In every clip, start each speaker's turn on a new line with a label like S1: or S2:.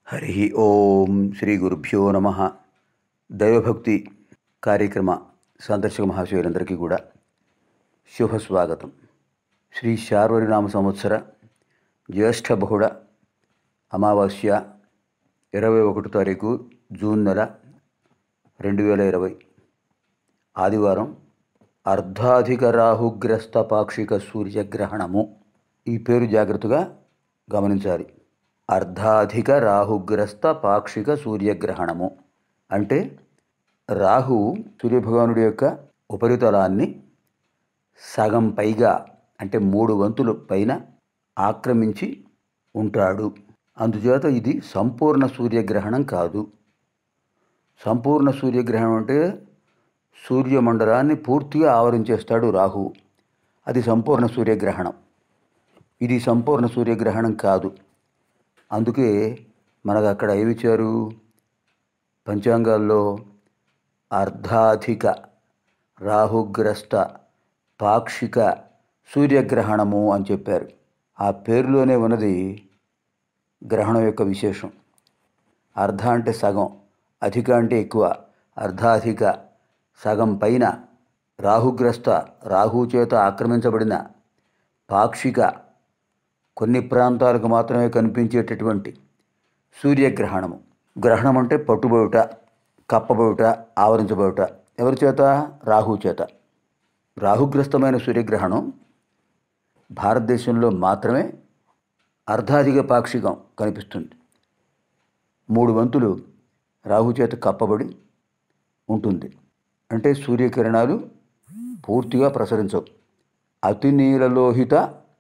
S1: హరి ఓం శ్రీ గురుభ్యో నమ దైవభక్తి కార్యక్రమ సందర్శక మహాశయులందరికీ కూడా శుభ స్వాగతం శ్రీ శార్వరినామ సంవత్సర జ్యేష్ఠ బహుళ అమావాస్య ఇరవై ఒకటి తారీఖు జూన్ నెల రెండు వేల ఇరవై ఆదివారం అర్ధాధిక రాహుగ్రస్త పాక్షిక సూర్యగ్రహణము ఈ పేరు జాగ్రత్తగా గమనించాలి అర్ధాధిక రాహుగ్రస్త పాక్షిక సూర్యగ్రహణము అంటే రాహు సూర్యభగవానుడి యొక్క ఉపరితలాన్ని సగం పైగా అంటే మూడు వంతుల పైన ఆక్రమించి ఉంటాడు అందుచేత ఇది సంపూర్ణ సూర్యగ్రహణం కాదు సంపూర్ణ సూర్యగ్రహణం అంటే సూర్యమండలాన్ని పూర్తిగా ఆవరించేస్తాడు రాహు అది సంపూర్ణ సూర్యగ్రహణం ఇది సంపూర్ణ సూర్యగ్రహణం కాదు అందుకే మనకు అక్కడ ఏమిచ్చారు పంచాంగాల్లో అర్ధాధిక రాహుగ్రస్త పాక్షిక సూర్యగ్రహణము అని చెప్పారు ఆ పేరులోనే ఉన్నది గ్రహణం యొక్క విశేషం అర్ధ అంటే సగం అధిక అంటే ఎక్కువ అర్ధాధిక సగం పైన రాహుగ్రస్త రాహు చేత ఆక్రమించబడిన పాక్షిక కొన్ని ప్రాంతాలకు మాత్రమే కనిపించేటటువంటి సూర్యగ్రహణము గ్రహణం అంటే పట్టుబోయుట కప్పబోయుట ఆవరించబోయుట ఎవరి చేత రాహు చేత రాహుగ్రస్తమైన సూర్యగ్రహణం భారతదేశంలో మాత్రమే అర్ధాధిక పాక్షికం కనిపిస్తుంది మూడు వంతులు రాహు చేత కప్పబడి ఉంటుంది అంటే సూర్యకిరణాలు పూర్తిగా ప్రసరించవు అతి నీలలోహిత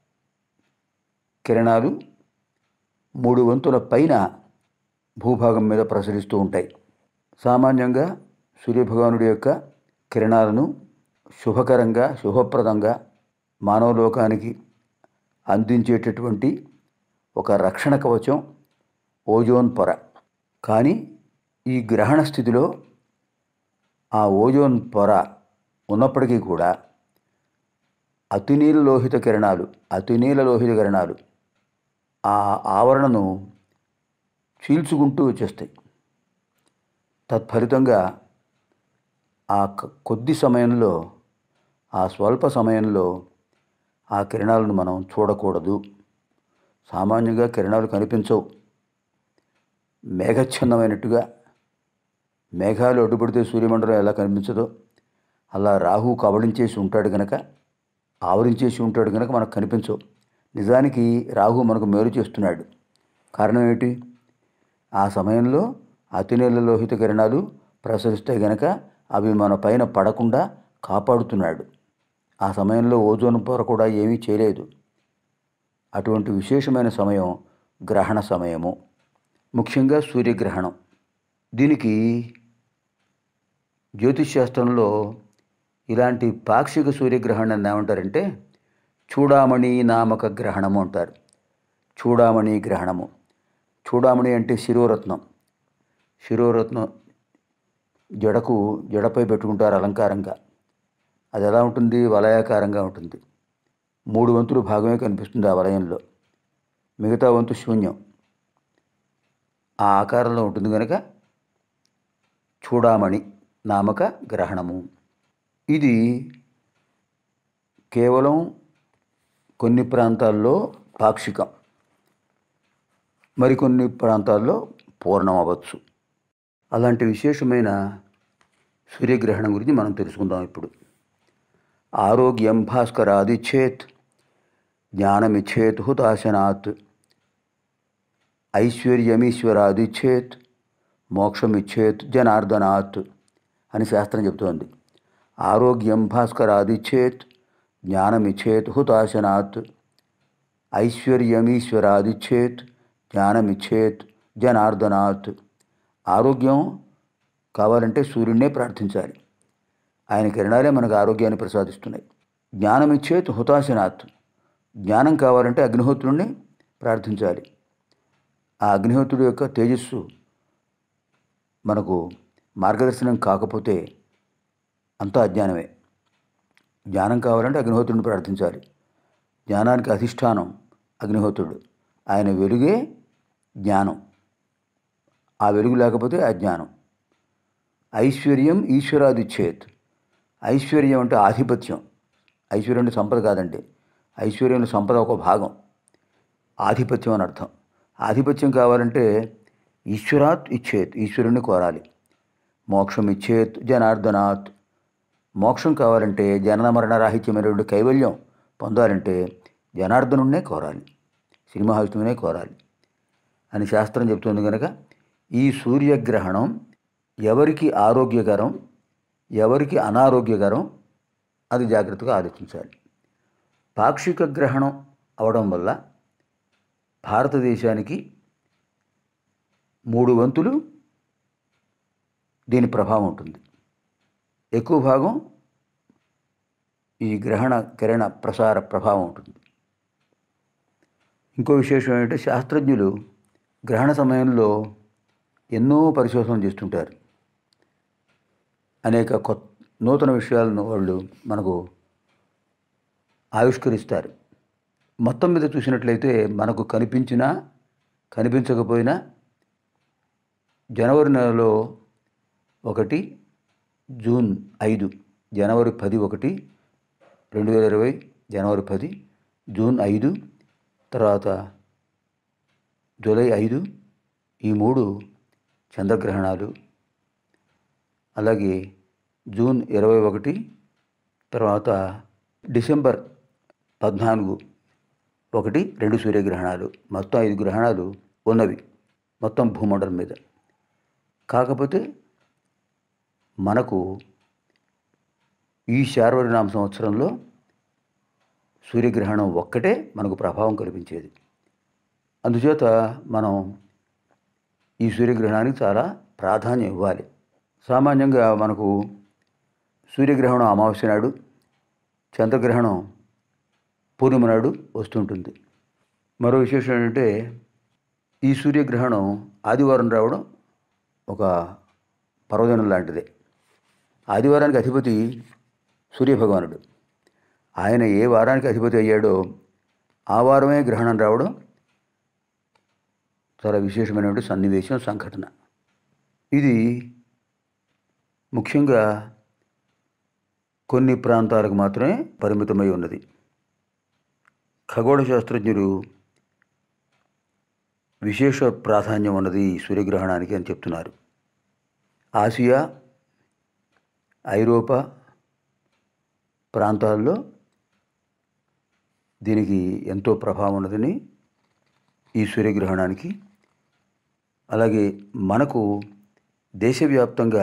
S1: కిరణాలు మూడు వంతుల పైన భూభాగం మీద ప్రసరిస్తూ ఉంటాయి సామాన్యంగా సూర్యభగవానుడి యొక్క కిరణాలను శుభకరంగా శుభప్రదంగా మానవలోకానికి అందించేటటువంటి ఒక రక్షణ కవచం ఓజోన్ పొర కానీ ఈ గ్రహణ స్థితిలో ఆ ఓజోన్ పొర ఉన్నప్పటికీ కూడా అతినీల లోహిత కిరణాలు అతినీల లోహిత కిరణాలు ఆ ఆవరణను చీల్చుకుంటూ వచ్చేస్తాయి తత్ఫలితంగా ఆ క- కొద్ది సమయంలో ఆ స్వల్ప సమయంలో ఆ కిరణాలను మనం చూడకూడదు సామాన్యంగా కిరణాలు కనిపించవు మేఘచ్ఛన్నమైనట్టుగా మేఘాలు అడ్డుపడితే సూర్యమండలం ఎలా కనిపించదో అలా రాహు కబళించేసి ఉంటాడు గనక ఆవరించేసి ఉంటాడు కనుక మనకు కనిపించవు నిజానికి రాహు మనకు మేలు చేస్తున్నాడు కారణం ఏమిటి ఆ సమయంలో అతినీల లోహిత కిరణాలు ప్రసరిస్తాయి గనక అవి మన పైన పడకుండా కాపాడుతున్నాడు ఆ సమయంలో ఓజోన్ పొర కూడా ఏమీ చేయలేదు అటువంటి విశేషమైన సమయం గ్రహణ సమయము ముఖ్యంగా సూర్యగ్రహణం దీనికి జ్యోతిష్ శాస్త్రంలో ఇలాంటి పాక్షిక సూర్యగ్రహణాన్ని ఏమంటారంటే చూడామణి నామక గ్రహణము అంటారు చూడామణి గ్రహణము చూడామణి అంటే శిరోరత్నం శిరోరత్నం జడకు జడపై పెట్టుకుంటారు అలంకారంగా అది ఎలా ఉంటుంది వలయాకారంగా ఉంటుంది మూడు వంతులు భాగమే కనిపిస్తుంది ఆ వలయంలో మిగతా వంతు శూన్యం ఆ ఆకారంలో ఉంటుంది కనుక చూడామణి నామక గ్రహణము ఇది కేవలం కొన్ని ప్రాంతాల్లో పాక్షికం మరికొన్ని ప్రాంతాల్లో పూర్ణం అవ్వచ్చు అలాంటి విశేషమైన సూర్యగ్రహణం గురించి మనం తెలుసుకుందాం ఇప్పుడు ఆరోగ్యం భాస్కరాదిచ్చేత్ జ్ఞానమిచ్చేత్ హుతాశనాత్ ఐశ్వర్యమీశ్వరాదిచ్చేత్ మోక్షమిచ్చేత్ జనార్దనాత్ అని శాస్త్రం చెబుతోంది ఆరోగ్యం భాస్కరాదిచ్చేత్ జ్ఞానమిచ్చేత్ హుతాశనాత్ ఐశ్వర్యమీశ్వరాదిచ్చేత్ జ్ఞానమిచ్చేత్ జనార్దనాత్ ఆరోగ్యం కావాలంటే సూర్యుడినే ప్రార్థించాలి ఆయన కిరణాలే మనకు ఆరోగ్యాన్ని ప్రసాదిస్తున్నాయి జ్ఞానం ఇచ్చేత్ హుతాశనాత్ జ్ఞానం కావాలంటే అగ్నిహోత్రుడిని ప్రార్థించాలి ఆ అగ్నిహోత్రుడి యొక్క తేజస్సు మనకు మార్గదర్శనం కాకపోతే అంతా అజ్ఞానమే జ్ఞానం కావాలంటే అగ్నిహోత్రుడిని ప్రార్థించాలి జ్ఞానానికి అధిష్టానం అగ్నిహోత్రుడు ఆయన వెలుగే జ్ఞానం ఆ వెలుగు లేకపోతే అజ్ఞానం ఐశ్వర్యం ఈశ్వరాదిచ్చేత్ ఐశ్వర్యం అంటే ఆధిపత్యం ఐశ్వర్యం అంటే సంపద కాదండి ఐశ్వర్యం సంపద ఒక భాగం ఆధిపత్యం అని అర్థం ఆధిపత్యం కావాలంటే ఈశ్వరాత్ ఇచ్చేత్ ఈశ్వరుని కోరాలి మోక్షం ఇచ్చేత్ జనార్దనాత్ మోక్షం కావాలంటే జనన మరణ రాహిత్యమైనటువంటి కైవల్యం పొందాలంటే జనార్దనున్నే కోరాలి శ్రీమహావిష్ణువునే కోరాలి అని శాస్త్రం చెప్తుంది కనుక ఈ సూర్యగ్రహణం ఎవరికి ఆరోగ్యకరం ఎవరికి అనారోగ్యకరం అది జాగ్రత్తగా ఆలోచించాలి పాక్షిక గ్రహణం అవడం వల్ల భారతదేశానికి మూడు వంతులు దీని ప్రభావం ఉంటుంది ఎక్కువ భాగం ఈ గ్రహణ కిరణ ప్రసార ప్రభావం ఉంటుంది ఇంకో విశేషం ఏంటంటే శాస్త్రజ్ఞులు గ్రహణ సమయంలో ఎన్నో పరిశోధనలు చేస్తుంటారు అనేక కొత్త నూతన విషయాలను వాళ్ళు మనకు ఆవిష్కరిస్తారు మొత్తం మీద చూసినట్లయితే మనకు కనిపించినా కనిపించకపోయినా జనవరి నెలలో ఒకటి జూన్ ఐదు జనవరి పది ఒకటి రెండు వేల ఇరవై జనవరి పది జూన్ ఐదు తర్వాత జూలై ఐదు ఈ మూడు చంద్రగ్రహణాలు అలాగే జూన్ ఇరవై ఒకటి తర్వాత డిసెంబర్ పద్నాలుగు ఒకటి రెండు సూర్యగ్రహణాలు మొత్తం ఐదు గ్రహణాలు ఉన్నవి మొత్తం భూమండలం మీద కాకపోతే మనకు ఈ శార్వరినామ సంవత్సరంలో సూర్యగ్రహణం ఒక్కటే మనకు ప్రభావం కల్పించేది అందుచేత మనం ఈ సూర్యగ్రహణానికి చాలా ప్రాధాన్యం ఇవ్వాలి సామాన్యంగా మనకు సూర్యగ్రహణం అమావాస్య నాడు చంద్రగ్రహణం పూర్ణిమ నాడు వస్తుంటుంది మరో విశేషం ఏంటంటే ఈ సూర్యగ్రహణం ఆదివారం రావడం ఒక పర్వదినం లాంటిదే ఆదివారానికి అధిపతి సూర్యభగవానుడు ఆయన ఏ వారానికి అధిపతి అయ్యాడో ఆ వారమే గ్రహణం రావడం చాలా విశేషమైనటువంటి సన్నివేశం సంఘటన ఇది ముఖ్యంగా కొన్ని ప్రాంతాలకు మాత్రమే పరిమితమై ఉన్నది ఖగోళ శాస్త్రజ్ఞులు విశేష ప్రాధాన్యం ఉన్నది ఈ సూర్యగ్రహణానికి అని చెప్తున్నారు ఆసియా ఐరోపా ప్రాంతాల్లో దీనికి ఎంతో ప్రభావం ఉన్నదని ఈ సూర్యగ్రహణానికి అలాగే మనకు దేశవ్యాప్తంగా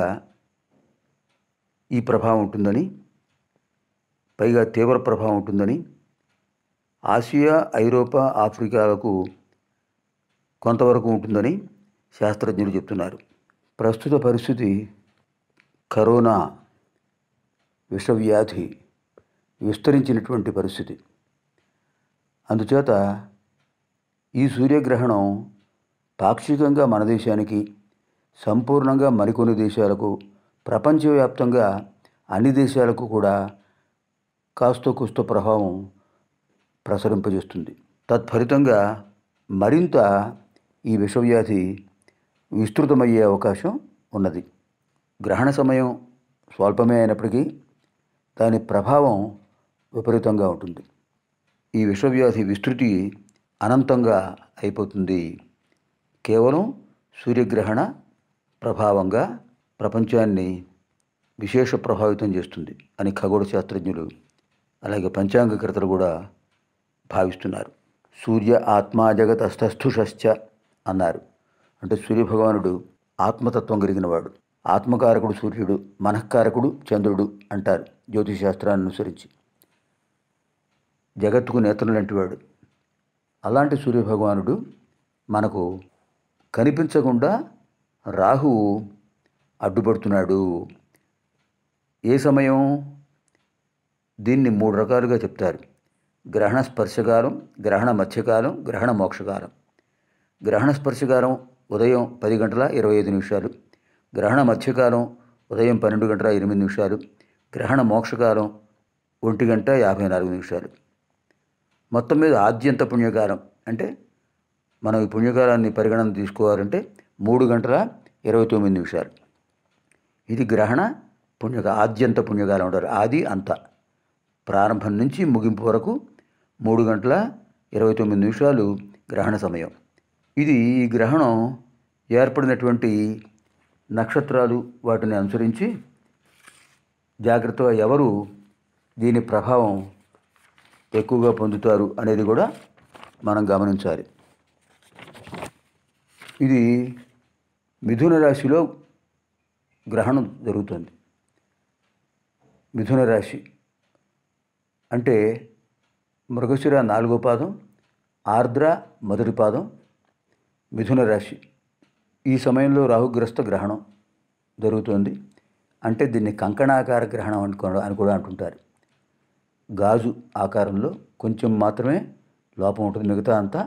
S1: ఈ ప్రభావం ఉంటుందని పైగా తీవ్ర ప్రభావం ఉంటుందని ఆసియా ఐరోపా ఆఫ్రికాలకు కొంతవరకు ఉంటుందని శాస్త్రజ్ఞులు చెప్తున్నారు ప్రస్తుత పరిస్థితి కరోనా విషవ్యాధి విస్తరించినటువంటి పరిస్థితి అందుచేత ఈ సూర్యగ్రహణం పాక్షికంగా మన దేశానికి సంపూర్ణంగా మరికొన్ని దేశాలకు ప్రపంచవ్యాప్తంగా అన్ని దేశాలకు కూడా కాస్తో కూస్తో ప్రభావం ప్రసరింపజేస్తుంది తత్ఫలితంగా మరింత ఈ విషవ్యాధి విస్తృతమయ్యే అవకాశం ఉన్నది గ్రహణ సమయం స్వల్పమే అయినప్పటికీ దాని ప్రభావం విపరీతంగా ఉంటుంది ఈ విషవ్యాధి విస్తృతి అనంతంగా అయిపోతుంది కేవలం సూర్యగ్రహణ ప్రభావంగా ప్రపంచాన్ని విశేష ప్రభావితం చేస్తుంది అని ఖగోళ శాస్త్రజ్ఞులు అలాగే పంచాంగకర్తలు కూడా భావిస్తున్నారు సూర్య ఆత్మా జగతస్థస్థుషశ్చ అన్నారు అంటే సూర్యభగవానుడు ఆత్మతత్వం కలిగినవాడు ఆత్మకారకుడు సూర్యుడు మనఃకారకుడు చంద్రుడు అంటారు జ్యోతిష్ శాస్త్రాన్ని అనుసరించి జగత్తుకు నేతలు లాంటివాడు అలాంటి సూర్యభగవానుడు మనకు కనిపించకుండా రాహువు అడ్డుపడుతున్నాడు ఏ సమయం దీన్ని మూడు రకాలుగా చెప్తారు గ్రహణ స్పర్శకాలం గ్రహణ మధ్యకాలం గ్రహణ మోక్షకాలం గ్రహణ స్పర్శకాలం ఉదయం పది గంటల ఇరవై ఐదు నిమిషాలు గ్రహణ మధ్యకాలం ఉదయం పన్నెండు గంటల ఎనిమిది నిమిషాలు గ్రహణ మోక్షకాలం ఒంటి గంట యాభై నాలుగు నిమిషాలు మొత్తం మీద ఆద్యంత పుణ్యకాలం అంటే మనం ఈ పుణ్యకాలాన్ని పరిగణన తీసుకోవాలంటే మూడు గంటల ఇరవై తొమ్మిది నిమిషాలు ఇది గ్రహణ పుణ్యక ఆద్యంత పుణ్యకాలం ఉంటారు ఆది అంత ప్రారంభం నుంచి ముగింపు వరకు మూడు గంటల ఇరవై తొమ్మిది నిమిషాలు గ్రహణ సమయం ఇది ఈ గ్రహణం ఏర్పడినటువంటి నక్షత్రాలు వాటిని అనుసరించి జాగ్రత్తగా ఎవరు దీని ప్రభావం ఎక్కువగా పొందుతారు అనేది కూడా మనం గమనించాలి ఇది మిథున రాశిలో గ్రహణం జరుగుతుంది మిథున రాశి అంటే మృగశిర నాలుగో పాదం ఆర్ద్ర మొదటి పాదం మిథున రాశి ఈ సమయంలో రాహుగ్రస్త గ్రహణం జరుగుతుంది అంటే దీన్ని కంకణాకార గ్రహణం అనుకో అని కూడా అంటుంటారు గాజు ఆకారంలో కొంచెం మాత్రమే లోపం ఉంటుంది మిగతా అంతా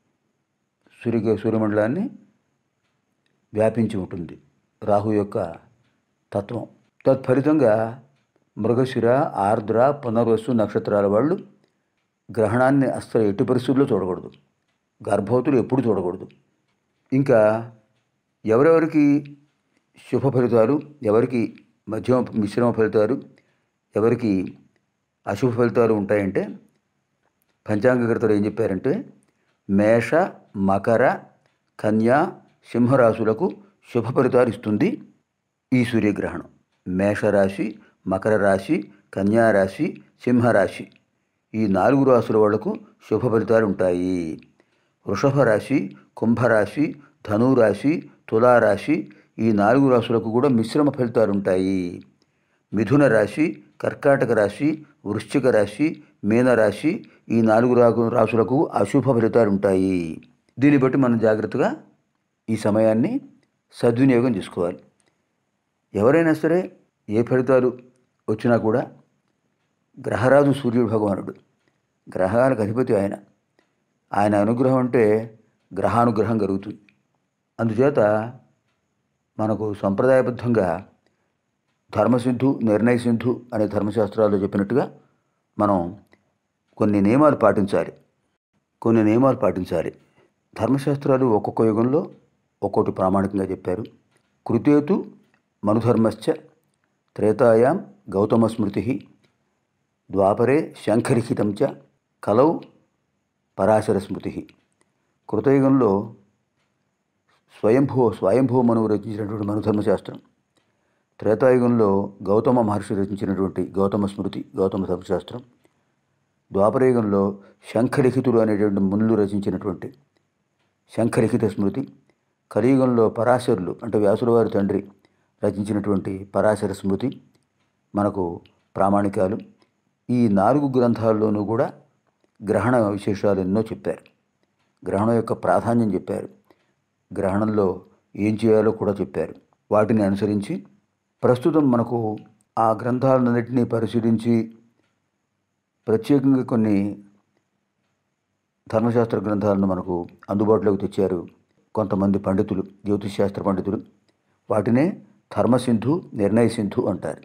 S1: సూర్య సూర్యమండలాన్ని వ్యాపించి ఉంటుంది రాహు యొక్క తత్వం తత్ఫలితంగా మృగశిర ఆర్ద్ర పునర్వసు నక్షత్రాల వాళ్ళు గ్రహణాన్ని అస్సలు ఎట్టి పరిస్థితుల్లో చూడకూడదు గర్భవతులు ఎప్పుడు చూడకూడదు ఇంకా ఎవరెవరికి శుభ ఫలితాలు ఎవరికి మధ్యమ మిశ్రమ ఫలితాలు ఎవరికి అశుభ ఫలితాలు ఉంటాయంటే పంచాంగకర్తలు ఏం చెప్పారంటే మేష మకర కన్యా సింహరాశులకు శుభ ఫలితాలు ఇస్తుంది ఈ సూర్యగ్రహణం మేషరాశి మకర రాశి కన్యా రాశి సింహరాశి ఈ నాలుగు రాశుల వాళ్లకు శుభ ఫలితాలు ఉంటాయి వృషభ రాశి కుంభరాశి ధనురాశి తులారాశి ఈ నాలుగు రాశులకు కూడా మిశ్రమ ఫలితాలు ఉంటాయి మిథున రాశి కర్కాటక రాశి వృశ్చిక రాశి మీనరాశి ఈ నాలుగు రాగు రాశులకు అశుభ ఫలితాలు ఉంటాయి దీన్ని బట్టి మనం జాగ్రత్తగా ఈ సమయాన్ని సద్వినియోగం చేసుకోవాలి ఎవరైనా సరే ఏ ఫలితాలు వచ్చినా కూడా గ్రహరాజు సూర్యుడు భగవానుడు గ్రహాలకు అధిపతి ఆయన ఆయన అనుగ్రహం అంటే గ్రహానుగ్రహం కలుగుతుంది అందుచేత మనకు సంప్రదాయబద్ధంగా ధర్మసింధు నిర్ణయ సింధు అనే ధర్మశాస్త్రాల్లో చెప్పినట్టుగా మనం కొన్ని నియమాలు పాటించాలి కొన్ని నియమాలు పాటించాలి ధర్మశాస్త్రాలు ఒక్కొక్క యుగంలో ఒక్కొక్కటి ప్రామాణికంగా చెప్పారు కృతేతు మనుధర్మశ్చ త్రేతాయాం గౌతమ స్మృతి ద్వాపరే శంఖలిఖితం చ కలౌ పరాశర స్మృతి కృతయుగంలో స్వయంభూ స్వయంభూ మనువు రచించినటువంటి మనుధర్మశాస్త్రం త్రేతాయుగంలో గౌతమ మహర్షి రచించినటువంటి గౌతమ స్మృతి గౌతమ ధర్మశాస్త్రం ద్వాపరయుగంలో శంఖలిఖితుడు అనేటువంటి మునులు రచించినటువంటి శంఖలిఖిత స్మృతి కలియుగంలో పరాశరులు అంటే వ్యాసుల వారి తండ్రి రచించినటువంటి పరాశర స్మృతి మనకు ప్రామాణికాలు ఈ నాలుగు గ్రంథాల్లోనూ కూడా గ్రహణ విశేషాలు ఎన్నో చెప్పారు గ్రహణం యొక్క ప్రాధాన్యం చెప్పారు గ్రహణంలో ఏం చేయాలో కూడా చెప్పారు వాటిని అనుసరించి ప్రస్తుతం మనకు ఆ గ్రంథాలన్నింటినీ పరిశీలించి ప్రత్యేకంగా కొన్ని ధర్మశాస్త్ర గ్రంథాలను మనకు అందుబాటులోకి తెచ్చారు కొంతమంది పండితులు జ్యోతిష్ శాస్త్ర పండితులు వాటినే ధర్మసింధు నిర్ణయ సింధు అంటారు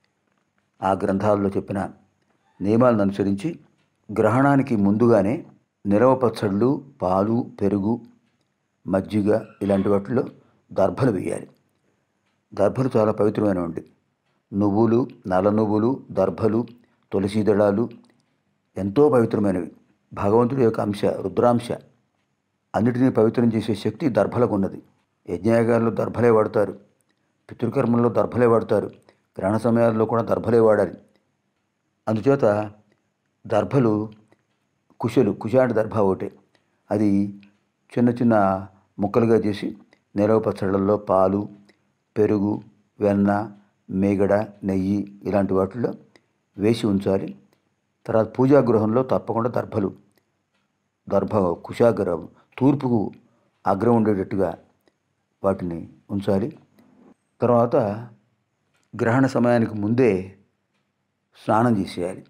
S1: ఆ గ్రంథాల్లో చెప్పిన నియమాలను అనుసరించి గ్రహణానికి ముందుగానే నిరవ పచ్చళ్ళు పాలు పెరుగు మజ్జిగ ఇలాంటి వాటిలో దర్భలు వేయాలి దర్భలు చాలా పవిత్రమైనవండి నువ్వులు నల్ల నువ్వులు దర్భలు తులసి దళాలు ఎంతో పవిత్రమైనవి భగవంతుడి యొక్క అంశ రుద్రాంశ అన్నిటినీ పవిత్రం చేసే శక్తి దర్భలకు ఉన్నది యజ్ఞయాగాల్లో దర్భలే వాడతారు పితృకర్మల్లో దర్భలే వాడతారు గ్రహణ సమయాల్లో కూడా దర్భలే వాడాలి అందుచేత దర్భలు కుశలు కుశ అంటే దర్భ ఒకటే అది చిన్న చిన్న ముక్కలుగా చేసి నిలవ పచ్చళ్ళల్లో పాలు పెరుగు వెన్న మేగడ నెయ్యి ఇలాంటి వాటిల్లో వేసి ఉంచాలి తర్వాత పూజా గృహంలో తప్పకుండా దర్భలు దర్భ కుశాగ్రహం తూర్పుకు అగ్రం ఉండేటట్టుగా వాటిని ఉంచాలి తర్వాత గ్రహణ సమయానికి ముందే స్నానం చేసేయాలి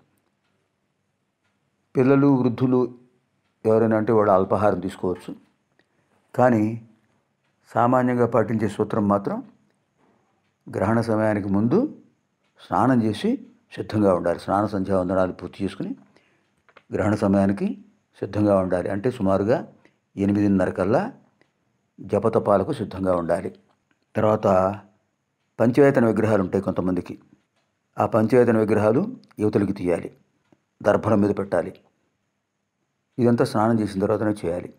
S1: పిల్లలు వృద్ధులు ఎవరైనా అంటే వాళ్ళు అల్పాహారం తీసుకోవచ్చు కానీ సామాన్యంగా పాటించే సూత్రం మాత్రం గ్రహణ సమయానికి ముందు స్నానం చేసి సిద్ధంగా ఉండాలి స్నాన సంధ్యావందనాలు పూర్తి చేసుకుని గ్రహణ సమయానికి సిద్ధంగా ఉండాలి అంటే సుమారుగా ఎనిమిదిన్నర కల్లా జపతపాలకు సిద్ధంగా ఉండాలి తర్వాత పంచవేతన విగ్రహాలు ఉంటాయి కొంతమందికి ఆ పంచవేతన విగ్రహాలు యువతలకి తీయాలి దర్భల మీద పెట్టాలి ఇదంతా స్నానం చేసిన తర్వాతనే చేయాలి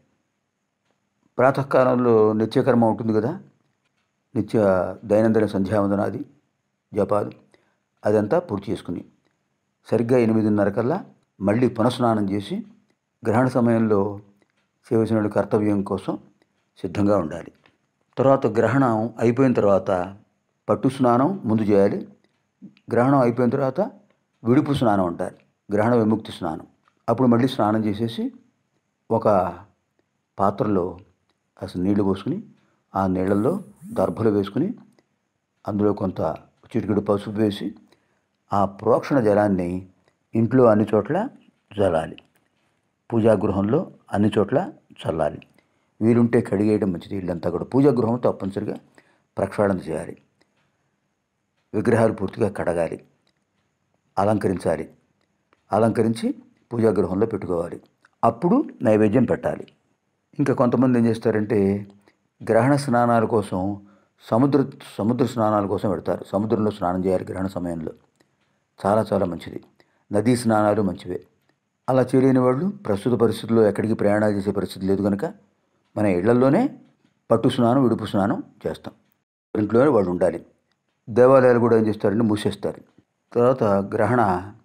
S1: ప్రాతకాలంలో నిత్యకర్మ ఉంటుంది కదా నిత్య దైనందిన సంధ్యావందనాది జపాలు అదంతా పూర్తి చేసుకుని సరిగ్గా ఎనిమిదిన్నర కల్లా మళ్ళీ పునఃస్నానం చేసి గ్రహణ సమయంలో చేయవలసిన కర్తవ్యం కోసం సిద్ధంగా ఉండాలి తర్వాత గ్రహణం అయిపోయిన తర్వాత పట్టు స్నానం ముందు చేయాలి గ్రహణం అయిపోయిన తర్వాత విడుపు స్నానం అంటారు గ్రహణ విముక్తి స్నానం అప్పుడు మళ్ళీ స్నానం చేసేసి ఒక పాత్రలో అసలు నీళ్లు పోసుకుని ఆ నీళ్ళల్లో దర్భలు వేసుకుని అందులో కొంత చిటికెడు పసుపు వేసి ఆ ప్రోక్షణ జలాన్ని ఇంట్లో అన్ని చోట్ల చల్లాలి పూజాగృహంలో అన్ని చోట్ల చల్లాలి వీలుంటే కడిగేయడం మంచిది ఇల్లంతా కూడా పూజాగృహం తప్పనిసరిగా ప్రక్షాళన చేయాలి విగ్రహాలు పూర్తిగా కడగాలి అలంకరించాలి అలంకరించి పూజాగృహంలో పెట్టుకోవాలి అప్పుడు నైవేద్యం పెట్టాలి ఇంకా కొంతమంది ఏం చేస్తారంటే గ్రహణ స్నానాల కోసం సముద్ర సముద్ర స్నానాల కోసం పెడతారు సముద్రంలో స్నానం చేయాలి గ్రహణ సమయంలో చాలా చాలా మంచిది నదీ స్నానాలు మంచివే అలా చేయలేని వాళ్ళు ప్రస్తుత పరిస్థితుల్లో ఎక్కడికి ప్రయాణాలు చేసే పరిస్థితి లేదు కనుక మన ఇళ్లలోనే పట్టు స్నానం విడుపు స్నానం చేస్తాం ఇంట్లోనే వాళ్ళు ఉండాలి దేవాలయాలు కూడా ఏం చేస్తారంటే మూసేస్తారు తర్వాత గ్రహణ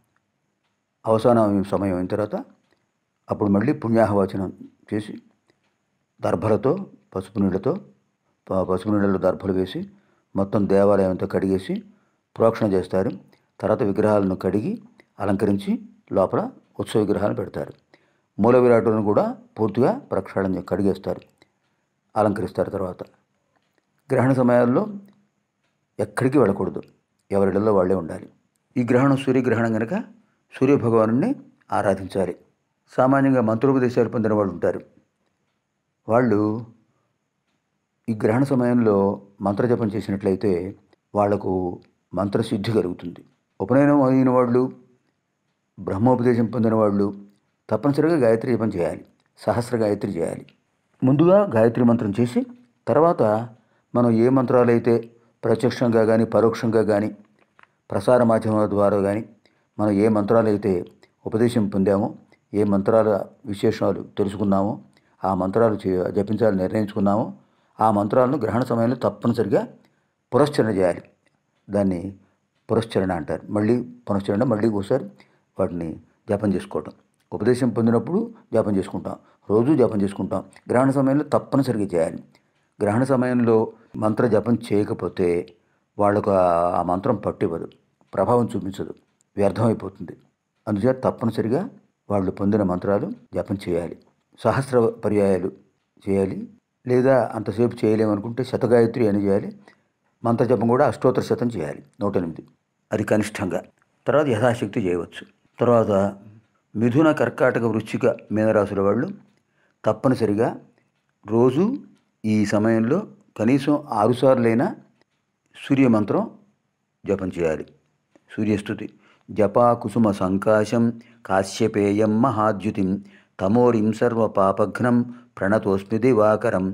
S1: అవసాన సమయం అయిన తర్వాత అప్పుడు మళ్ళీ పుణ్యాహవచనం చేసి దర్భలతో పసుపు నీళ్ళతో ప- పసుపు నీళ్ళలో దర్భలు వేసి మొత్తం దేవాలయం అంతా కడిగేసి ప్రోక్షణ చేస్తారు తర్వాత విగ్రహాలను కడిగి అలంకరించి లోపల ఉత్సవ విగ్రహాలను పెడతారు మూల విరాటులను కూడా పూర్తిగా ప్రక్షాళన చే- కడిగేస్తారు అలంకరిస్తారు తర్వాత గ్రహణ సమయాల్లో ఎక్కడికి వెళ్ళకూడదు ఎవరిళ్ళల్లో వాళ్ళే ఉండాలి ఈ గ్రహణం సూర్యగ్రహణం కనుక సూర్యభగవాను ఆరాధించాలి సామాన్యంగా మంత్రోపదేశాలు పొందిన వాళ్ళు ఉంటారు వాళ్ళు ఈ గ్రహణ సమయంలో మంత్రజపం చేసినట్లయితే వాళ్లకు మంత్రసిద్ధి కలుగుతుంది ఉపనయనం అయిన వాళ్ళు బ్రహ్మోపదేశం పొందిన వాళ్ళు తప్పనిసరిగా గాయత్రి జపం చేయాలి సహస్ర గాయత్రి చేయాలి ముందుగా గాయత్రి మంత్రం చేసి తర్వాత మనం ఏ మంత్రాలైతే ప్రత్యక్షంగా కానీ పరోక్షంగా కానీ ప్రసార మాధ్యమాల ద్వారా కానీ మనం ఏ మంత్రాలైతే ఉపదేశం పొందామో ఏ మంత్రాల విశేషాలు తెలుసుకున్నామో ఆ మంత్రాలు చే జపించాలని నిర్ణయించుకున్నామో ఆ మంత్రాలను గ్రహణ సమయంలో తప్పనిసరిగా పురస్చరణ చేయాలి దాన్ని పురస్చరణ అంటారు మళ్ళీ పునశ్చరణ మళ్ళీ ఒకసారి వాటిని జపం చేసుకోవటం ఉపదేశం పొందినప్పుడు జపం చేసుకుంటాం రోజు జపం చేసుకుంటాం గ్రహణ సమయంలో తప్పనిసరిగా చేయాలి గ్రహణ సమయంలో మంత్ర జపం చేయకపోతే వాళ్ళకు ఆ- ఆ మంత్రం పట్టివ్వదు ప్రభావం చూపించదు వ్యర్థమైపోతుంది అందుచేత తప్పనిసరిగా వాళ్ళు పొందిన మంత్రాలు జపం చేయాలి సహస్ర పర్యాయాలు చేయాలి లేదా అంతసేపు చేయలేమనుకుంటే శతగాయత్రి అని చేయాలి మంత్రజపం కూడా అష్టోత్తర శతం చేయాలి నూట ఎనిమిది అది కనిష్టంగా తర్వాత యథాశక్తి చేయవచ్చు తర్వాత మిథున కర్కాటక వృశ్చిక మీనరాశుల వాళ్ళు తప్పనిసరిగా రోజు ఈ సమయంలో కనీసం ఆరుసార్లైనా సూర్యమంత్రం జపం చేయాలి సూర్యస్థుతి జపా కుసుమ సంకాశం కాశ్యపేయం మహాద్యుతిం తమోరిం సర్వ పాపఘ్నం ప్రణతోస్మి దివాకరం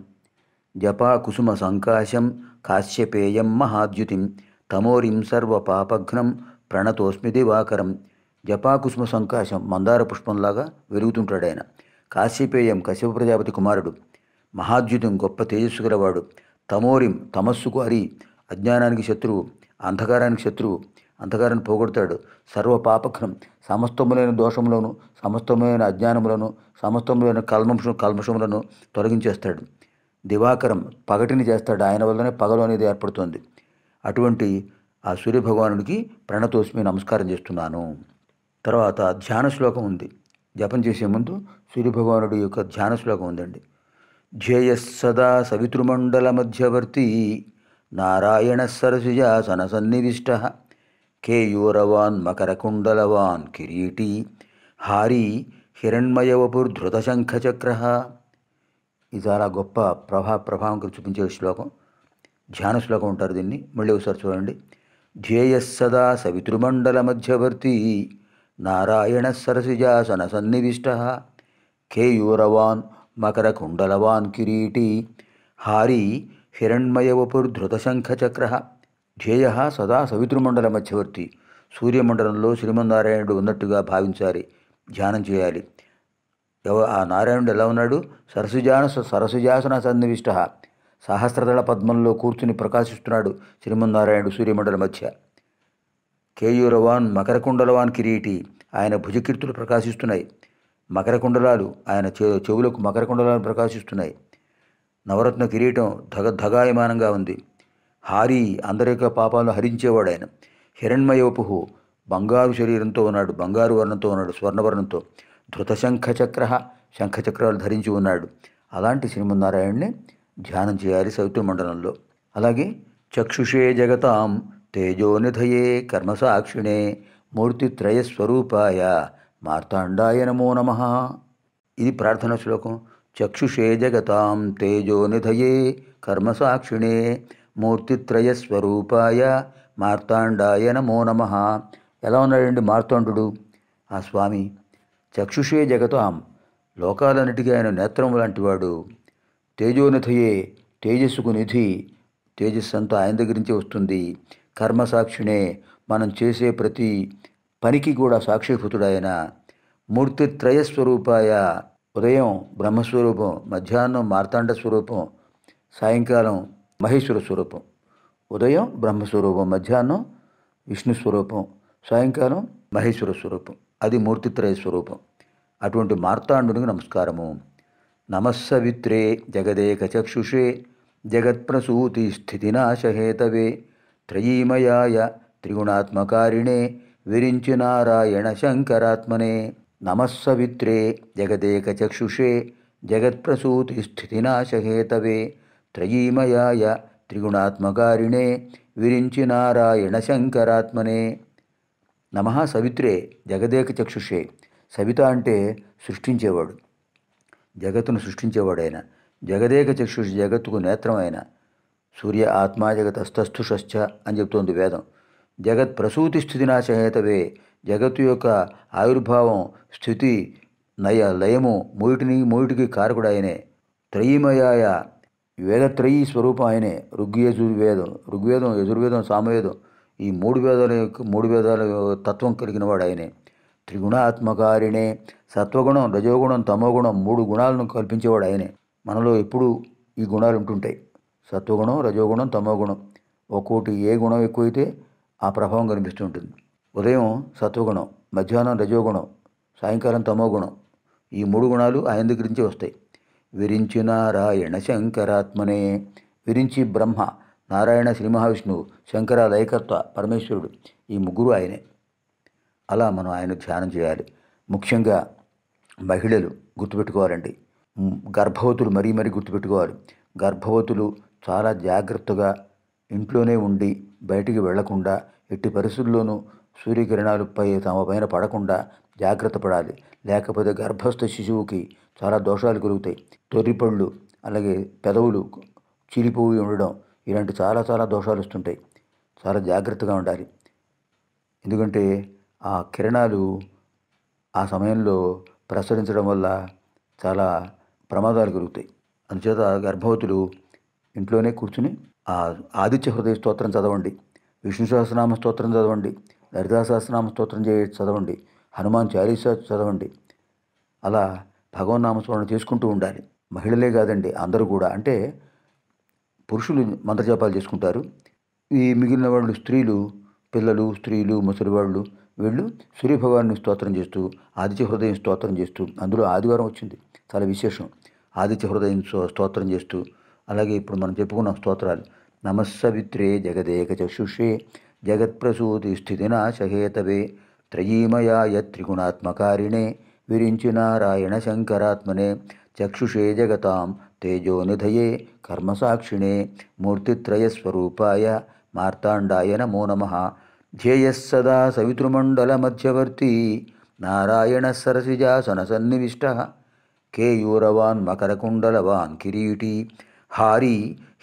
S1: జపా కుసుమ సంకాశం కాశ్యపేయం మహాద్యుతిం తమోరిం సర్వ పాపఘ్నం ప్రణతోస్మి దివాకరం జపా కుసుమ సంకాశం మందార పుష్పంలాగా వెలుగుతుంటాడు ఆయన కాశ్యపేయం కశ్యప ప్రజాపతి కుమారుడు మహాద్యుతం గొప్ప తేజస్సు గలవాడు తమోరిం తమస్సుకు అరి అజ్ఞానానికి శత్రువు అంధకారానికి శత్రువు అంధకారాన్ని పోగొడతాడు సర్వ పాపఘ్నం సమస్తములైన దోషములను సమస్తములైన అజ్ఞానములను సమస్తములైన కల్మషం కల్మషములను తొలగించేస్తాడు దివాకరం పగటిని చేస్తాడు ఆయన వల్లనే పగలు అనేది ఏర్పడుతుంది అటువంటి ఆ సూర్యభగవానుడికి ప్రణతోస్మి నమస్కారం చేస్తున్నాను తర్వాత ధ్యాన శ్లోకం ఉంది జపం చేసే ముందు సూర్యభగవానుడి యొక్క ధ్యాన శ్లోకం ఉందండి ధ్యేయ సదా సవితృమండల మధ్యవర్తి నారాయణ సరసిజాసన సన్నివిష్ట కేయూరవాన్ మకరకుండలవాన్ కిరీటి హారీ హిరణ్మయవపుర్ధృతశంఖచక్ర ఇది చాలా గొప్ప ప్రభా ప్రభావం గురించి చూపించే శ్లోకం ధ్యాన శ్లోకం ఉంటారు దీన్ని మళ్ళీ ఒకసారి చూడండి ధ్యేయ సదా సవితృమండల మధ్యవర్తి నారాయణ సరసిజాసన సన్నివిష్ట కేయూరవాన్ మకరకుండలవాన్ కిరీటి హారీ హిరణ్మయవపుర్ధృతశంఖచక్ర ధ్యేయ సదా సవితృమండల మధ్యవర్తి సూర్యమండలంలో శ్రీమన్నారాయణుడు ఉన్నట్టుగా భావించాలి ధ్యానం చేయాలి ఎవ ఆ నారాయణుడు ఎలా ఉన్నాడు సరసుజాన సరసుజాసన సన్నివిష్ట సహస్రదళ పద్మంలో కూర్చుని ప్రకాశిస్తున్నాడు శ్రీమన్నారాయణుడు సూర్యమండల మధ్య కేయూరవాన్ మకరకుండలవాన్ కిరీటి ఆయన భుజకీర్తులు ప్రకాశిస్తున్నాయి మకరకుండలాలు ఆయన చె చెవులకు మకరకుండలాలు ప్రకాశిస్తున్నాయి నవరత్న కిరీటం ధగ ధగాయమానంగా ఉంది హారి అందరి యొక్క పాపాలను హరించేవాడు ఆయన హిరణ్మయోపుహు బంగారు శరీరంతో ఉన్నాడు బంగారు వర్ణంతో ఉన్నాడు స్వర్ణవర్ణంతో ధృత శంఖచక్ర శంఖచక్రాలు ధరించి ఉన్నాడు అలాంటి శ్రీమన్నారాయణ్ణి ధ్యానం చేయాలి సవితృమండలంలో అలాగే చక్షుషే జగతాం తేజోనిధయే కర్మసాక్షిణే మూర్తిత్రయస్వరూపాయ మార్తాండాయ నమో నమ ఇది ప్రార్థనా శ్లోకం చక్షుషే జగతాం తేజోనిధయే కర్మసాక్షిణే మూర్తిత్రయస్వరూపాయ మార్తాండాయ నమో నమ ఎలా ఉన్నాడండి మార్తాండు ఆ స్వామి చక్షుషే జగతాం లోకాలన్నిటికీ ఆయన నేత్రం లాంటివాడు తేజోనిధయే తేజస్సుకు నిధి తేజస్సు అంతా ఆయన దగ్గర నుంచే వస్తుంది కర్మసాక్షిణే మనం చేసే ప్రతి పనికి కూడా సాక్షిభూతుడు ఆయన మూర్తిత్రయస్వరూపాయ ఉదయం బ్రహ్మస్వరూపం మధ్యాహ్నం మార్తాండ స్వరూపం సాయంకాలం మహేశ్వర స్వరూపం ఉదయం బ్రహ్మస్వరూపం మధ్యాహ్నం విష్ణు స్వరూపం సాయంకాలం మహేశ్వర స్వరూపం అది మూర్తిత్రయ స్వరూపం అటువంటి మార్తాండునికి నమస్కారము నమస్సవిత్రే జగదేక చక్షుషే జగత్ప్రసూతి స్థితినాశహేతవే త్రయీమయాయ త్రిగుణాత్మకారిణే విరించి నారాయణ శంకరాత్మనే నమస్సవిత్రే జగదేక చక్షుషే జగత్ప్రసూతి స్థితినాశహేతవే త్రయీమయాయ త్రిగుణాత్మకారిణే విరించి నారాయణ శంకరాత్మనే నమ సవిత్రే జగదేక చక్షుషే సవిత అంటే సృష్టించేవాడు జగత్తును సృష్టించేవాడు ఆయన జగదేక చక్షుషి జగత్తుకు నేత్రం ఆయన సూర్య ఆత్మా జగత్ అస్తస్థుషశ్చ అని చెప్తోంది వేదం జగత్ ప్రసూతి స్థితి నాశహేతవే జగత్తు యొక్క ఆవిర్భావం స్థితి నయ లయము మూటిని మూటికి కారకుడు ఆయనే త్రయీమయాయ వేదత్రయీ స్వరూపం ఆయనే ఋగ్యజుర్వేదం ఋగ్వేదం యజుర్వేదం సామవేదం ఈ మూడు వేదాల యొక్క మూడు వేదాల తత్వం కలిగిన వాడు ఆయనే త్రిగుణాత్మకారిణే సత్వగుణం రజోగుణం తమోగుణం మూడు గుణాలను కల్పించేవాడు ఆయనే మనలో ఎప్పుడు ఈ గుణాలు ఉంటుంటాయి సత్వగుణం రజోగుణం తమోగుణం ఒక్కోటి ఏ గుణం ఎక్కువైతే ఆ ప్రభావం కనిపిస్తుంటుంది ఉదయం సత్వగుణం మధ్యాహ్నం రజోగుణం సాయంకాలం తమోగుణం ఈ మూడు గుణాలు ఆయన దగ్గర నుంచి వస్తాయి విరించి నారాయణ శంకరాత్మనే విరించి బ్రహ్మ నారాయణ శ్రీ మహావిష్ణువు శంకర లయకర్త పరమేశ్వరుడు ఈ ముగ్గురు ఆయనే అలా మనం ఆయన ధ్యానం చేయాలి ముఖ్యంగా మహిళలు గుర్తుపెట్టుకోవాలండి మ్, గర్భవతులు మరీ మరీ గుర్తుపెట్టుకోవాలి గర్భవతులు చాలా జాగ్రత్తగా ఇంట్లోనే ఉండి బయటికి వెళ్లకుండా ఎట్టి పరిస్థితుల్లోనూ సూర్యకిరణాలు పై తమ పైన పడకుండా జాగ్రత్త పడాలి లేకపోతే గర్భస్థ శిశువుకి చాలా దోషాలు కలుగుతాయి తొర్రిపళ్ళు అలాగే పెదవులు చీలిపోయి ఉండడం ఇలాంటి చాలా చాలా దోషాలు వస్తుంటాయి చాలా జాగ్రత్తగా ఉండాలి ఎందుకంటే ఆ కిరణాలు ఆ సమయంలో ప్రసరించడం వల్ల చాలా ప్రమాదాలు కలుగుతాయి అందుచేత గర్భవతులు ఇంట్లోనే కూర్చుని ఆ ఆదిత్య హృదయ స్తోత్రం చదవండి విష్ణు సహస్రనామ స్తోత్రం చదవండి లలితా సహస్రనామ స్తోత్రం చే చదవండి హనుమాన్ చాలీసా చదవండి అలా భగవన్ నామస్మరణ చేసుకుంటూ ఉండాలి మహిళలే కాదండి అందరూ కూడా అంటే పురుషులు మంత్రజపాలు చేసుకుంటారు ఈ మిగిలిన వాళ్ళు స్త్రీలు పిల్లలు స్త్రీలు ముసలివాళ్ళు వీళ్ళు సూర్యభగవాన్ని స్తోత్రం చేస్తూ ఆదిత్య హృదయం స్తోత్రం చేస్తూ అందులో ఆదివారం వచ్చింది చాలా విశేషం ఆదిత్య హృదయం స్తో- స్తోత్రం చేస్తూ అలాగే ఇప్పుడు మనం చెప్పుకున్న స్తోత్రాలు నమస్సవిత్రే జగదేక చక్షుషే జగత్ప్రసూతి స్థితినాశహేతవే త్రయీమయాయ త్రిగుణాత్మకారిణే విరించి నారాయణ శంకరాత్మనే చక్షుషే జగతాం తేజోనిధయే కర్మసాక్షిణే మూర్తిత్రయస్వరూపాయ మార్తాండాయ నమో నమ ధ్యేయः సదా సవితృమండలమధ్యవర్తి నారాయణ సరసిజాసన సన్నివిష్ట కేయూరవాన్ మకరకుండలవాన్ కిరీటి హారీ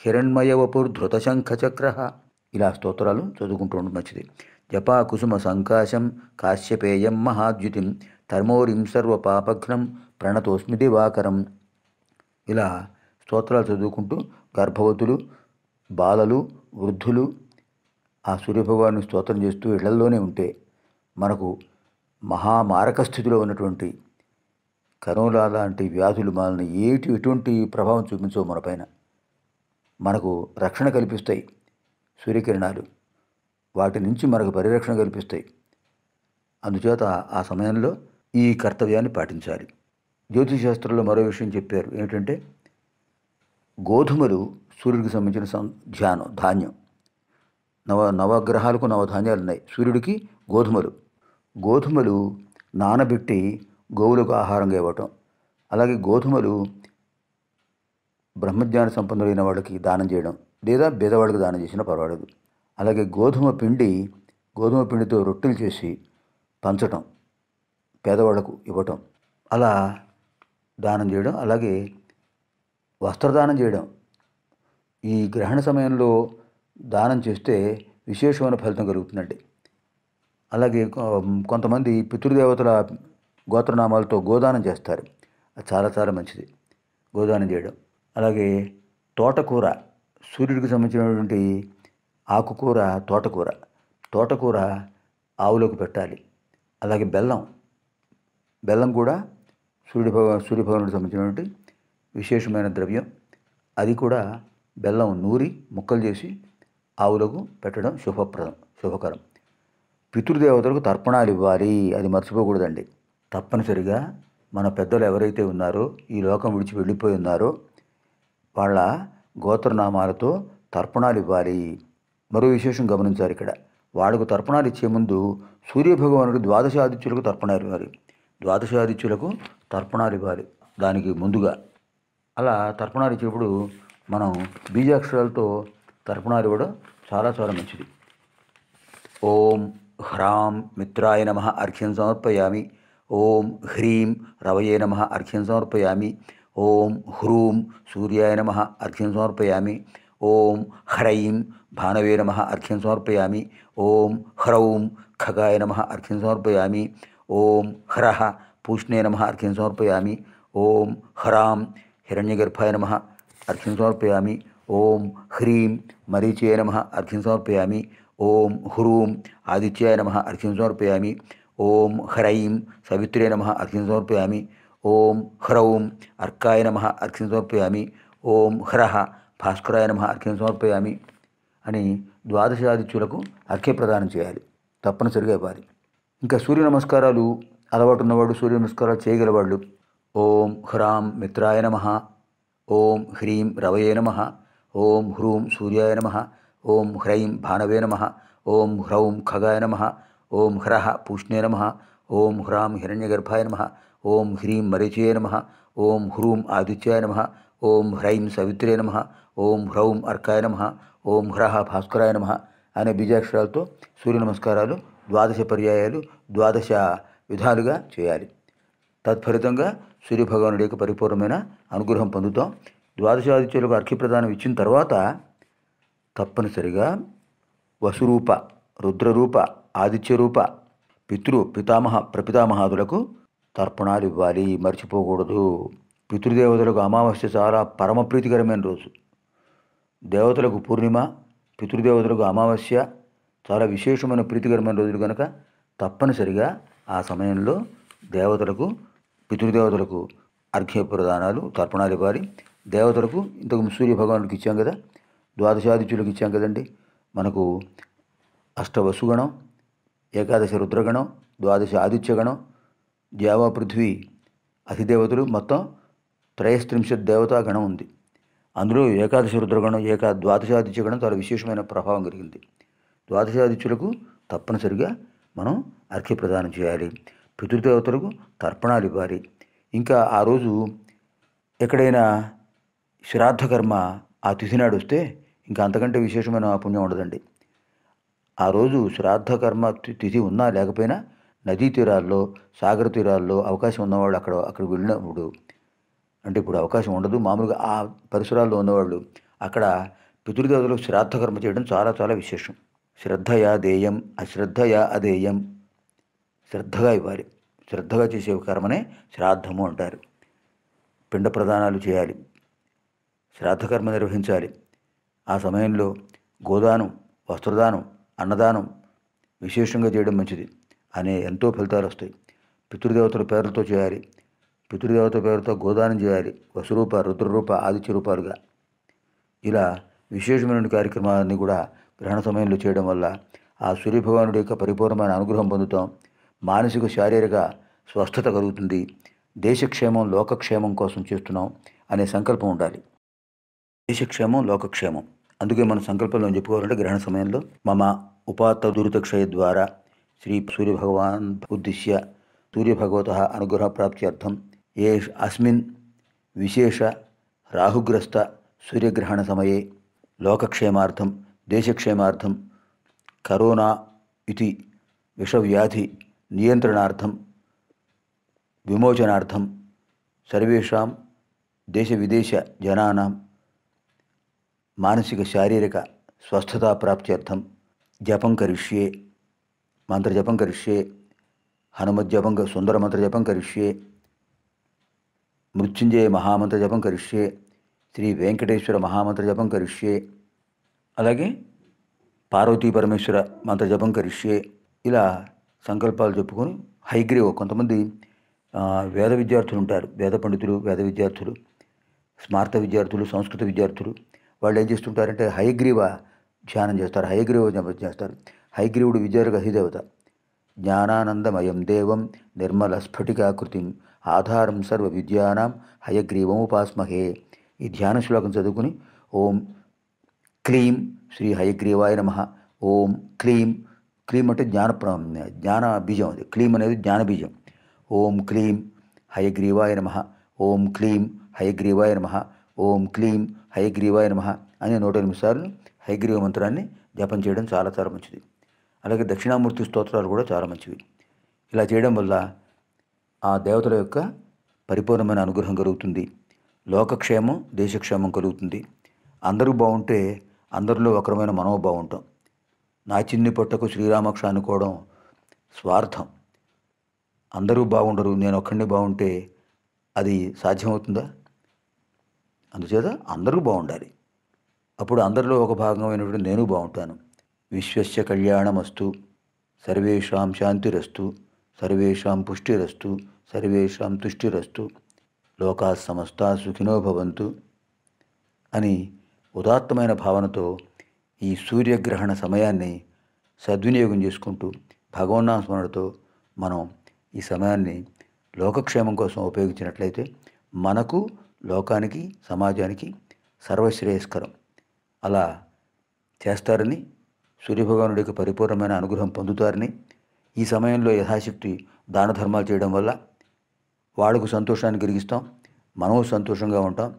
S1: హిరణ్మయవపుర్ధృతశంఖచక్ర ఇలా స్తోత్రాలు చదువుకుంటూ ఉండడం మంచిది జపా కుసుమ సంకాశం కాశ్యపేయం మహాద్యుతిం ధర్మోరిం సర్వపాపఘ్నం ప్రణతోస్మి దివాకరం ఇలా స్తోత్రాలు చదువుకుంటూ గర్భవతులు బాలలు వృద్ధులు ఆ సూర్యభగవాను స్తోత్రం చేస్తూ ఇళ్లల్లోనే ఉంటే మనకు మహామారక స్థితిలో ఉన్నటువంటి కరోనా లాంటి వ్యాధులు మనల్ని ఏటి ఎటువంటి ప్రభావం చూపించవు మనపైన మనకు రక్షణ కల్పిస్తాయి సూర్యకిరణాలు వాటి నుంచి మనకు పరిరక్షణ కల్పిస్తాయి అందుచేత ఆ సమయంలో ఈ కర్తవ్యాన్ని పాటించాలి జ్యోతిష్ శాస్త్రంలో మరో విషయం చెప్పారు ఏంటంటే గోధుమలు సూర్యుడికి సంబంధించిన సం- ధ్యానం ధాన్యం నవ నవగ్రహాలకు నవధాన్యాలు ఉన్నాయి సూర్యుడికి గోధుమలు గోధుమలు నానబెట్టి గోవులకు ఆహారంగా ఇవ్వటం అలాగే గోధుమలు బ్రహ్మజ్ఞాన సంపన్నులైన వాళ్ళకి దానం చేయడం లేదా బీదవాళ్ళకి దానం చేసినా పర్వాలేదు అలాగే గోధుమ పిండి గోధుమ పిండితో రొట్టెలు చేసి పంచటం పేదవాళ్లకు ఇవ్వటం అలా దానం చేయడం అలాగే వస్త్రదానం చేయడం ఈ గ్రహణ సమయంలో దానం చేస్తే విశేషమైన ఫలితం కలుగుతుందండి అలాగే కొ- కొంతమంది పితృదేవతల గోత్రనామాలతో గోదానం చేస్తారు అది చాలా చాలా మంచిది గోదానం చేయడం అలాగే తోటకూర సూర్యుడికి సంబంధించినటువంటి ఆకుకూర తోటకూర తోటకూర ఆవులకు పెట్టాలి అలాగే బెల్లం బెల్లం కూడా సూర్య భగ సూర్యభగవానుడికి సంబంధించినటువంటి విశేషమైన ద్రవ్యం అది కూడా బెల్లం నూరి ముక్కలు చేసి ఆవులకు పెట్టడం శుభప్రదం శుభకరం పితృదేవతలకు తర్పణాలు ఇవ్వాలి అది మర్చిపోకూడదండి తప్పనిసరిగా మన పెద్దలు ఎవరైతే ఉన్నారో ఈ లోకం విడిచి వెళ్ళిపోయి ఉన్నారో వాళ్ళ గోత్రనామాలతో తర్పణాలు ఇవ్వాలి మరో విశేషం గమనించారు ఇక్కడ వాళ్ళకు తర్పణాలు ఇచ్చే ముందు సూర్యభగవానుడు ద్వాదశాదిత్యులకు తర్పణాలు ఇవ్వాలి ద్వాదశాదిత్యులకు తర్పణాలు ఇవ్వాలి దానికి ముందుగా అలా తర్పణాలు ఇచ్చేప్పుడు మనం బీజాక్షరాలతో తర్పణాలు ఇవ్వడం చాలా చాలా మంచిది ఓం హ్రాం మిత్రాయ నమ అర్ఘ్యం సమర్పయామి ఓం హ్రీం రవయే నమ అర్ఘ్యం సమర్పయామి ఓం హ్రూం సూర్యాయ నమ అర్ఘ్యం సమర్పయామి ఓం హ్రైం భానవే నమ అర్ఘ్యం సమర్పయామి ఓం హ్రౌం ఖగాయ నమ అర్ఘ్యం సమర్పయామి ఓం హ్రః పూష్ణే నమ అర్ఘ్యం సమర్పయామి ఓం హ్రాం హిరణ్యగర్భాయ నమ అర్ఘ్యం సమర్పయామి ఓం హ్రీం మరీచే నమ అర్ఘ్యం సమర్పయామి ఓం హ్రూం ఆదిత్యాయ నమ అర్ఘ్యం సమర్పయామి ఓం హ్రైం సవిత్రే నమ అర్ఘ్యం సమర్పయామి ఓం హ్రౌం అర్కాయ నమ అర్ఘ్యం సమర్పయామి ఓం హ్రః భాస్కరాయ నమ అర్ఘ్యం సమర్పయామి అని ద్వాదశాదిత్యులకు అర్ఘ్య ప్రదానం చేయాలి తప్పనిసరిగా ఇవ్వాలి ఇంకా సూర్య నమస్కారాలు అలవాటు ఉన్నవాడు సూర్య నమస్కారాలు చేయగలవాళ్ళు ఓం హ్రాం మిత్రాయ నమ ఓం హ్రీం రవయే నమ ఓం హ్రూం సూర్యాయ నమ ఓం హ్రైం భానవే నమ ఓం హ్రౌం ఖగాయ నమ ఓం హ్రః పూష్ణే నమ ఓం హ్రాం హిరణ్యగర్భాయ నమ ఓం హ్రీం మరీచయ నమ ఓం హ్రూం ఆదిత్యాయ నమ ఓం హ్రైం సవిత్రే నమ ఓం హ్రౌం అర్కాయ నమ ఓం హ్రః భాస్కరాయ నమ అనే బీజాక్షరాలతో సూర్య నమస్కారాలు ద్వాదశ పర్యాయాలు ద్వాదశ విధాలుగా చేయాలి తత్ఫలితంగా సూర్యభగవానుడి యొక్క పరిపూర్ణమైన అనుగ్రహం పొందుతాం ద్వాదశాదిత్యులకు అర్ఘ్యప్రదానం ఇచ్చిన తర్వాత తప్పనిసరిగా వసురూప రుద్రరూప ఆదిత్యరూప పితృ పితామహ ప్రపితామహాదులకు తర్పణాలు ఇవ్వాలి మర్చిపోకూడదు పితృదేవతలకు అమావాస్య చాలా పరమ ప్రీతికరమైన రోజు దేవతలకు పూర్ణిమ పితృదేవతలకు అమావాస్య చాలా విశేషమైన ప్రీతికరమైన రోజులు కనుక తప్పనిసరిగా ఆ సమయంలో దేవతలకు పితృదేవతలకు అర్ఘ్య ప్రదానాలు తర్పణాలు ఇవ్వాలి దేవతలకు ఇంతకు సూర్య భగవానుడికి ఇచ్చాం కదా ద్వాదశాదిత్యులకు ఇచ్చాం కదండి మనకు అష్టవసుగణం ఏకాదశ రుద్రగణం ద్వాదశ ఆదిత్యగణం ద్యావా పృథ్వీ అధిదేవతలు మొత్తం త్రయస్త్రింశత్ దేవతా గణం ఉంది అందులో ఏకాదశ రుద్రగణం ఏకా ద్వాదశాదిత్యగణం చాలా విశేషమైన ప్రభావం కలిగింది ద్వాదశాదిత్యులకు తప్పనిసరిగా మనం అర్ఘ్య ప్రదానం చేయాలి పితృదేవతలకు తర్పణాలు ఇవ్వాలి ఇంకా ఆ రోజు ఎక్కడైనా శ్రాద్ధకర్మ ఆ తిథి నాడు వస్తే ఇంకా అంతకంటే విశేషమైన పుణ్యం ఉండదండి ఆ రోజు శ్రాద్ధ కర్మ తి- తిథి ఉన్నా లేకపోయినా నదీ తీరాల్లో సాగర తీరాల్లో అవకాశం ఉన్నవాళ్ళు అక్కడ అక్కడికి వెళ్ళినప్పుడు అంటే ఇప్పుడు అవకాశం ఉండదు మామూలుగా ఆ పరిసరాల్లో ఉన్నవాళ్ళు అక్కడ పితృదేవతలకు శ్రాద్ధ కర్మ చేయడం చాలా చాలా విశేషం శ్రద్ధయా దేయం అశ్రద్ధయా అదేయం శ్రద్ధగా ఇవ్వాలి శ్రద్ధగా చేసే కర్మనే శ్రాద్ధము అంటారు పిండ ప్రదానాలు చేయాలి శ్రాద్ధకర్మ నిర్వహించాలి ఆ సమయంలో గోదానం వస్త్రదానం అన్నదానం విశేషంగా చేయడం మంచిది అనే ఎంతో ఫలితాలు వస్తాయి పితృదేవతల పేర్లతో చేయాలి పితృదేవత పేరుతో గోదానం చేయాలి వసురూప రుద్రరూప ఆదిత్య రూపాలుగా ఇలా విశేషమైన కార్యక్రమాలన్నీ కూడా గ్రహణ సమయంలో చేయడం వల్ల ఆ సూర్యభగవానుడి యొక్క పరిపూర్ణమైన అనుగ్రహం పొందుతాం మానసిక శారీరక స్వస్థత కలుగుతుంది దేశక్షేమం లోకక్షేమం కోసం చేస్తున్నాం అనే సంకల్పం ఉండాలి దేశక్షేమం లోకక్షేమం అందుకే మన సంకల్పంలో చెప్పుకోవాలంటే గ్రహణ సమయంలో మమ ఉపాత్త దురితక్షయ ద్వారా శ్రీ సూర్యభగవాన్ ఉద్దిశ్య సూర్యభగవత అనుగ్రహ ప్రాప్త్యర్థం ఏ అస్మిన్ విశేష రాహుగ్రస్త సూర్యగ్రహణ సమయే లోకక్షేమార్థం దేశక్షేమార్థం కరోనా ఇది విషవ్యాధి నియంత్రణార్థం విమోచనార్థం సర్వేషాం దేశ విదేశ జనానాం మానసిక శారీరక స్వస్థతా ప్రాప్త్యర్థం జపం కరిష్యే మంత్రజపం కరిష్యే హనుమజ్జపం క- సుందర మంత్రజపం కరిష్యే మృత్యుంజయ మహామంత్ర జపం కరిష్యే శ్రీ వెంకటేశ్వర మహామంత్ర జపం కరిష్యే అలాగే పార్వతీ పరమేశ్వర మంత్ర జపం కరిష్యే ఇలా సంకల్పాలు చెప్పుకొని హైగ్రీవ కొంతమంది ఆ, వేద విద్యార్థులు ఉంటారు వేద పండితులు వేద విద్యార్థులు స్మార్త విద్యార్థులు సంస్కృత విద్యార్థులు వాళ్ళు ఏం చేస్తుంటారంటే హయగ్రీవ ధ్యానం చేస్తారు హయగ్రీవ జపం చేస్తారు హయగ్రీవుడు విద్యార్థి అధిదేవత జ్ఞానానందమయం దేవం నిర్మల స్ఫటికాకృతిం ఆధారం సర్వ విద్యానాం హయగ్రీవం ఉపాస్మహే ఈ ధ్యాన శ్లోకం చదువుకుని ఓం క్లీం శ్రీ హయగ్రీవాయ నమ ఓం క్లీం క్లీం అంటే జ్ఞాన ప్ర- జ్ఞాన బీజం అది క్లీం అనేది జ్ఞాన బీజం ఓం క్లీం హయగ్రీవాయ నమ ఓం క్లీం హయగ్రీవాయ నమ ఓం క్లీం హయగ్రీవాయ నమ అనే నూట ఎనిమిది సార్లు హయగ్రీవ మంత్రాన్ని జపం చేయడం చాలా చాలా మంచిది అలాగే దక్షిణామూర్తి స్తోత్రాలు కూడా చాలా మంచివి ఇలా చేయడం వల్ల ఆ దేవతల యొక్క పరిపూర్ణమైన అనుగ్రహం కలుగుతుంది లోకక్షేమం దేశక్షేమం కలుగుతుంది అందరూ బాగుంటే అందరిలో ఒకరమైన మనో బాగుంటాం నా చిన్ని పొట్టకు శ్రీరామక్ష అనుకోవడం స్వార్థం అందరూ బాగుండరు నేను ఒక్కడిని బాగుంటే అది సాధ్యమవుతుందా అందుచేత అందరూ బాగుండాలి అప్పుడు అందరిలో ఒక భాగమైనటువంటి నేను బాగుంటాను విశ్వస్య కళ్యాణమస్తు సర్వేషాం శాంతిరస్తు సర్వేషాం పుష్టిరస్తు సర్వేషాం తుష్టిరస్తు లోకా సమస్తా సుఖినో భవంతు అని ఉదాత్తమైన భావనతో ఈ సూర్యగ్రహణ సమయాన్ని సద్వినియోగం చేసుకుంటూ భగవన్నామ స్మరణతో మనం ఈ సమయాన్ని లోకక్షేమం కోసం ఉపయోగించినట్లయితే మనకు లోకానికి సమాజానికి సర్వశ్రేయస్కరం అలా చేస్తారని సూర్యభగవానుడి యొక్క పరిపూర్ణమైన అనుగ్రహం పొందుతారని ఈ సమయంలో యథాశక్తి దాన ధర్మాలు చేయడం వల్ల వాళ్ళకు సంతోషాన్ని కలిగిస్తాం మనము సంతోషంగా ఉంటాం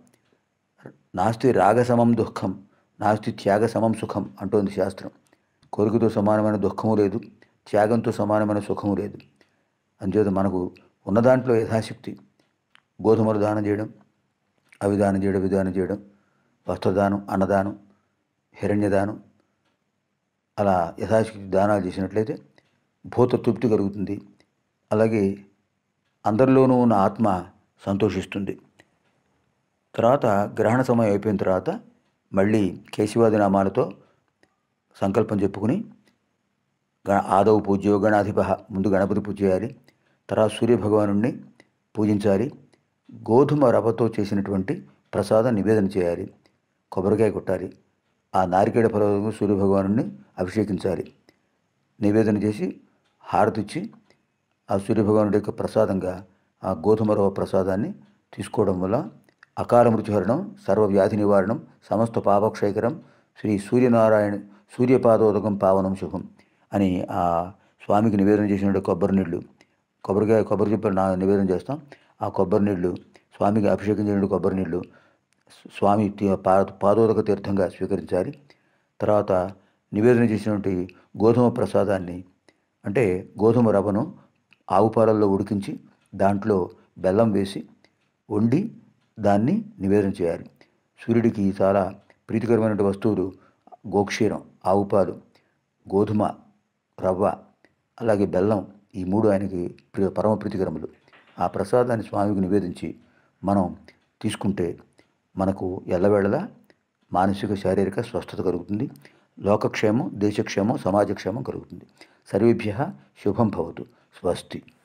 S1: నాస్తి రాగసమం దుఃఖం నాస్తి త్యాగ సమం సుఖం అంటోంది శాస్త్రం కోరికతో సమానమైన దుఃఖము లేదు త్యాగంతో సమానమైన సుఖము లేదు అంచేత మనకు ఉన్న దాంట్లో యథాశక్తి గోధుమలు దానం చేయడం అవి దానం చేయడం విధానం చేయడం వస్త్రదానం అన్నదానం హిరణ్యదానం అలా యథాశక్తి దానాలు చేసినట్లయితే భూత తృప్తి కలుగుతుంది అలాగే అందరిలోనూ ఉన్న ఆత్మ సంతోషిస్తుంది తర్వాత గ్రహణ సమయం అయిపోయిన తర్వాత మళ్ళీ కేశవాది నామాలతో సంకల్పం చెప్పుకుని గణ ఆదవు పూజ్యో గణాధిప ముందు గణపతి పూజ చేయాలి తర్వాత సూర్యభగవాను పూజించాలి గోధుమ రవ్వతో చేసినటువంటి ప్రసాదం నివేదన చేయాలి కొబ్బరికాయ కొట్టాలి ఆ నారికేడ ఫలం సూర్యభగవాను అభిషేకించాలి నివేదన చేసి హారతిచ్చి ఆ సూర్యభగవానుడి యొక్క ప్రసాదంగా ఆ గోధుమ రవ్వ ప్రసాదాన్ని తీసుకోవడం వల్ల అకాల మృత్యుహరణం సర్వ వ్యాధి నివారణం సమస్త పాపక్షయకరం శ్రీ సూర్యనారాయణ సూర్యపాదోదకం పావనం శుభం అని ఆ స్వామికి నివేదన చేసిన కొబ్బరి నీళ్ళు కొబ్బరికాయ కొబ్బరి చెప్పలు నా నివేదన చేస్తాం ఆ కొబ్బరి నీళ్ళు స్వామికి అభిషేకం చేసిన కొబ్బరి నీళ్ళు స్వామి తీ- పా పాదోదక తీర్థంగా స్వీకరించాలి తర్వాత నివేదన చేసినటువంటి గోధుమ ప్రసాదాన్ని అంటే గోధుమ రవ్వను ఆవు పాలల్లో ఉడికించి దాంట్లో బెల్లం వేసి వండి దాన్ని నివేదన చేయాలి సూర్యుడికి చాలా ప్రీతికరమైన వస్తువులు గోక్షీరం ఆవు పాలు గోధుమ రవ్వ అలాగే బెల్లం ఈ మూడు ఆయనకి ప్రియ పరమ ప్రీతికరములు ఆ ప్రసాదాన్ని స్వామికి నివేదించి మనం తీసుకుంటే మనకు ఎల్లవేళలా మానసిక శారీరక స్వస్థత కలుగుతుంది లోకక్షేమం దేశక్షేమం సమాజక్షేమం కలుగుతుంది సర్వేభ్య శుభం భవతు స్వస్తి